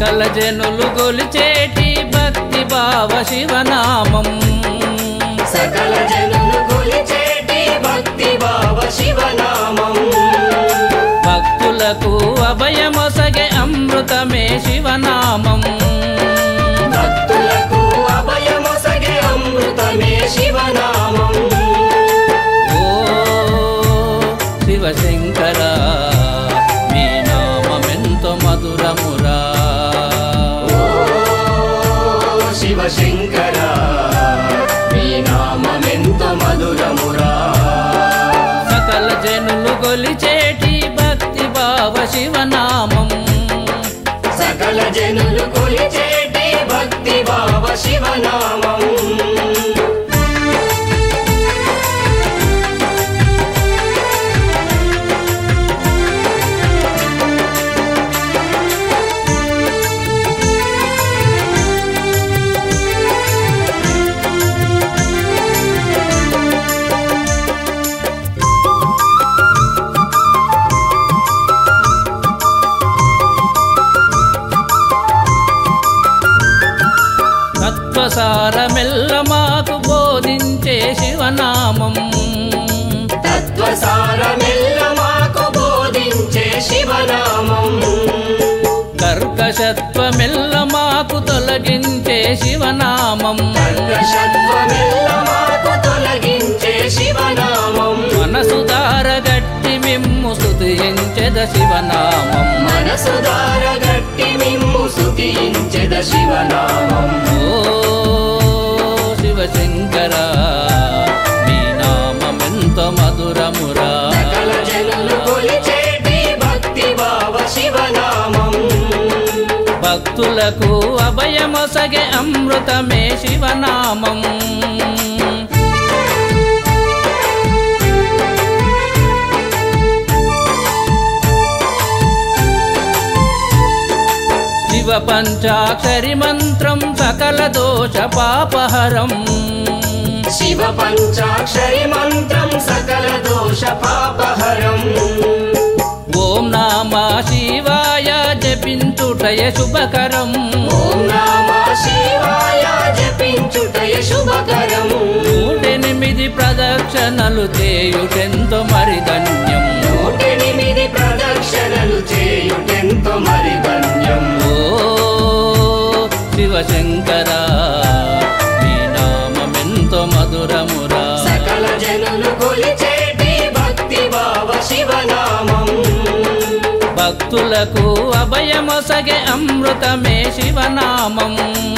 సకల జనులు గొలిచేటి భక్తి భావ శివనామం సకల జనులు కొలిచేటి భక్తి భావ శివనామం భక్తులకు అభయమొసగే అమృతమే శివనామం భక్తులకు అభయమొసగే అమృతమే శివనామం ఓ శివశంకర మీ నామమెంతో మధురమురా ఓ శివశంకర మీ నామమెంతో మధురమురా సకల జనులు గొలిచేటి భక్తి భావ శివనామం సకల జనులు కొలిచేటి భక్తి భావ శివనామం తత్వసారమెల్ల మాకు బోధించే శివనామం తత్వసారమెల్ల మాకు బోధించే శివనామం కర్కశత్వమెల్ల మాకు తొలగించే శివనామం కర్కశత్వమెల్ల మాకు తొలగించే శివనామం మనసు దారగట్టి మిమ్ము స్తుతించెద శివనామం మనసు దారగట్టి మిమ్ము సుఖించెద శివనామం ఓ శివశంకర మీ నామమెంతో మధురమురా సకల జనులు కొలిచేటి భక్తి భావ శివనామం భక్తులకు అభయమొసగే అమృతమే శివనామం శివ పంచాక్షరి మంత్రం సకల దోష పాపహరం శివ పంచాక్షరి మంత్రం సకల దోష పాపహరం ఓం నామ శివాయ జపించుటయ శుభకరం ఓం నామ శివాయ జపించుటయ శుభకరం నూటెనిమిది ప్రదక్షిణలు చేయుటెంతో మరి ధన్యం నూటెనిమిది ప్రదక్షిణలు చేయుటెంతో మరి ధన్యం ఓ శివశంకర మీ నామమెంతో మధురమురా సకల జనులు కొలిచేటి భక్తి భావ శివనామం భక్తులకు అభయమొసగే అమృతమే శివనామం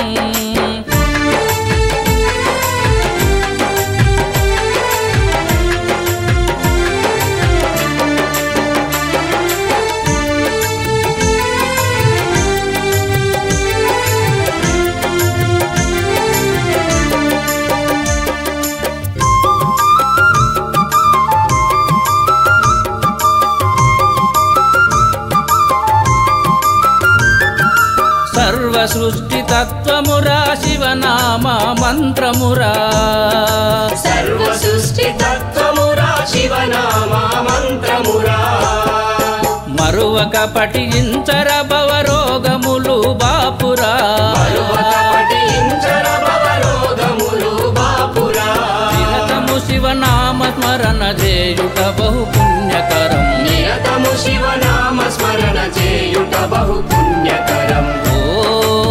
సర్వ సృష్టి తత్వమురా శివనామ మంత్రమురా సర్వ సృష్టి తత్వమురా శివనామ మంత్రమురా మరువక పఠించర భవ రోగములు బాపురా మరువక పఠించర భవరోగములు బాపురా నిరతము శివనామ స్మరణ చేయుట బహు పుణ్యకరం నిరతము శివనామ స్మరణ చేయుట బహు పుణ్యకరం ఓ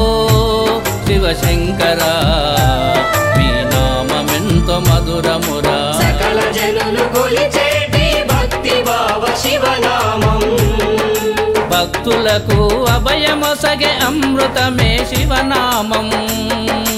శివశంకర మీ నామమెంతో మధురమురా సకల జనులు కొలిచేటి భక్తి భావ శివనామం భక్తులకు అభయమొసగే అమృతమే శివనామం